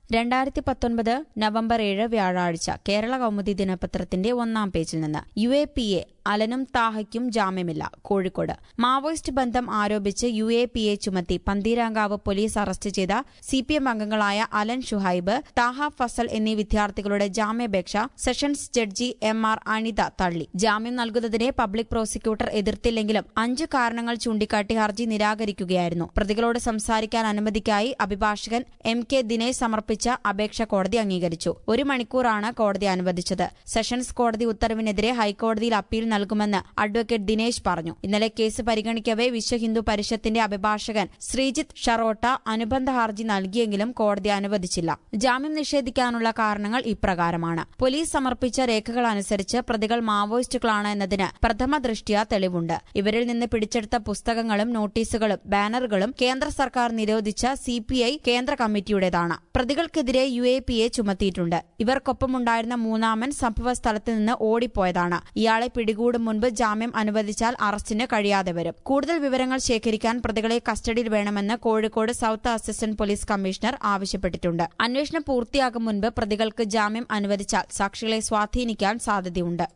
രണ്ടായിരത്തി പത്തൊൻപത് നവംബർ ഏഴ് വ്യാഴാഴ്ച കേരള കൗമുദി ദിനപത്രത്തിന്റെ ഒന്നാം പേജിൽ നിന്ന് യു എ പി എ അലനും താഹയ്ക്കും ജാമ്യമില്ല കോഴിക്കോട് മാവോയിസ്റ്റ് ബന്ധം ആരോപിച്ച് യു എ പി എ ചുമത്തി പന്തീരാങ്കാവ് പോലീസ് അറസ്റ്റ് ചെയ്ത സി പി എം അംഗങ്ങളായ അലൻ ഷുഹൈബ് താഹ ഫസൽ എന്നീ വിദ്യാർത്ഥികളുടെ ജാമ്യാപേക്ഷ sessions judge M R Anitha തള്ളി ജാമ്യം നൽകുന്നതിനെ പബ്ലിക് പ്രോസിക്യൂട്ടർ എതിർത്തില്ലെങ്കിലും അഞ്ച് കാരണങ്ങൾ ചൂണ്ടിക്കാട്ടി ഹർജി നിരാകരിക്കുകയായിരുന്നു പ്രതികളോട് സംസാരിക്കാൻ അനുമതിക്കായി അഭിഭാഷകൻ എം കെ ദിനേശ് സമർപ്പിച്ച അപേക്ഷ കോടതി അംഗീകരിച്ചു ഒരു മണിക്കൂറാണ് കോടതി അനുവദിച്ചത് സെഷൻസ് കോടതി ഉത്തരവിനെതിരെ ഹൈക്കോടതിയിൽ അപ്പീൽ നൽകുമെന്ന് അഡ്വക്കേറ്റ് ദിനേശ് പറഞ്ഞു ഇന്നലെ കേസ് പരിഗണിക്കവെ വിശ്വ ഹിന്ദു പരിഷത്തിന്റെ അഭിഭാഷകൻ ശ്രീജിത്ത് ഷറോട്ട അനുബന്ധ ഹർജി നൽകിയെങ്കിലും കോടതി അനുവദിച്ചില്ല ജാമ്യം നിഷേധിക്കാനുള്ള കാരണങ്ങൾ ഇപ്രകാരമാണ് പോലീസ് സമർപ്പിച്ച രേഖകൾ അനുസരിച്ച് പ്രതികൾ മാവോയിസ്റ്റുകളാണ് എന്നതിന് പ്രഥമ ദൃഷ്ട്യാ തെളിവുണ്ട് ഇവരിൽ നിന്ന് പിടിച്ചെടുത്ത പുസ്തകങ്ങളും നോട്ടീസുകളും ബാനറുകളും കേന്ദ്ര സർക്കാർ നിരോധിച്ച സിപിഐ കേന്ദ്ര കമ്മിറ്റിയുടേതാണ് പ്രതികൾക്കെതിരെ യു എ പി എ ചുമത്തിയിട്ടുണ്ട് ഇവർക്കൊപ്പമുണ്ടായിരുന്ന മൂന്നാമൻ സംഭവ സ്ഥലത്ത് നിന്ന് ഓടിപ്പോയതാണ് ഇയാളെ പിടികൂടും മുൻപ് ജാമ്യം അനുവദിച്ചാൽ അറസ്റ്റിന് കഴിയാതെ വരും കൂടുതൽ വിവരങ്ങൾ ശേഖരിക്കാൻ പ്രതികളെ കസ്റ്റഡിയിൽ വേണമെന്ന് Kozhikode south assistant police commissioner ആവശ്യപ്പെട്ടിട്ടുണ്ട് അന്വേഷണം പൂർത്തിയാകും മുൻപ് പ്രതികൾക്ക് ജാമ്യം അനുവദിച്ചാൽ സാക്ഷികളെ സ്വാധീനിക്കാൻ സാധ്യതയുണ്ട്